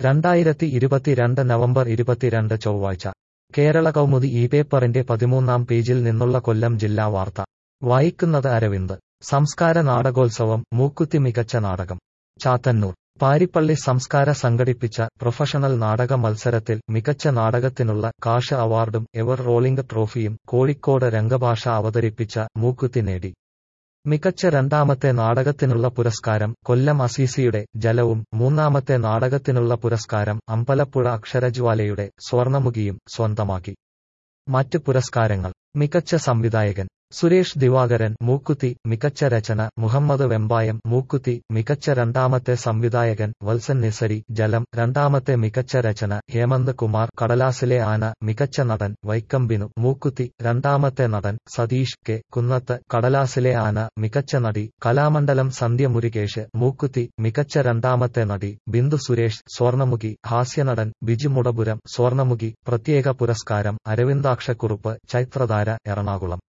രണ്ടായിരത്തി ഇരുപത്തിരണ്ട് നവംബർ ഇരുപത്തിരണ്ട് ചൊവ്വാഴ്ച കേരള കൗമുദി ഈ പേപ്പറിന്റെ പതിമൂന്നാം പേജിൽ നിന്നുള്ള കൊല്ലം ജില്ലാ വാർത്ത വായിക്കുന്നത് അരവിന്ദ് സംസ്കാര നാടകോത്സവം മൂക്കുത്തി മികച്ച നാടകം ചാത്തന്നൂർ പാരിപ്പള്ളി സംസ്കാര സംഘടിപ്പിച്ച പ്രൊഫഷണൽ നാടക മത്സരത്തിൽ മികച്ച നാടകത്തിനുള്ള കാഷ അവാർഡും എവർ റോളിംഗ് ട്രോഫിയും കോഴിക്കോട് രംഗഭാഷ അവതരിപ്പിച്ച മൂക്കുത്തി നേടി മികച്ച രണ്ടാമത്തെ നാടകത്തിനുള്ള പുരസ്കാരം കൊല്ലം അസീസിയുടെ ജലവും മൂന്നാമത്തെ നാടകത്തിനുള്ള പുരസ്കാരം അമ്പലപ്പുഴ അക്ഷരജ്വാലയുടെ സ്വർണമുഖിയും സ്വന്തമാക്കി മറ്റ് പുരസ്കാരങ്ങൾ മികച്ച സംവിധായകൻ സുരേഷ് ദിവാകരൻ മൂക്കുത്തി മികച്ച രചന മുഹമ്മദ് വെമ്പായം മൂക്കുത്തി മികച്ച രണ്ടാമത്തെ സംവിധായകൻ വത്സൻ നിസരി ജലം രണ്ടാമത്തെ മികച്ച രചന ഹേമന്ത് കുമാർ കടലാസിലെ ആന മികച്ച നടൻ വൈക്കം ബിനു മൂക്കുത്തി രണ്ടാമത്തെ നടൻ സതീഷ് കെ കുന്നത്ത് കടലാസിലെ ആന മികച്ച നടി കലാമണ്ഡലം സന്ധ്യ മുരുകേഷ് മൂക്കുത്തി മികച്ച രണ്ടാമത്തെ നടി ബിന്ദു സുരേഷ് സ്വർണമുഖി ഹാസ്യനടൻ ബിജു മുടപുരം സ്വർണമുഖി പ്രത്യേക പുരസ്കാരം അരവിന്ദാക്ഷക്കുറുപ്പ് ചൈത്രധാര എറണാകുളം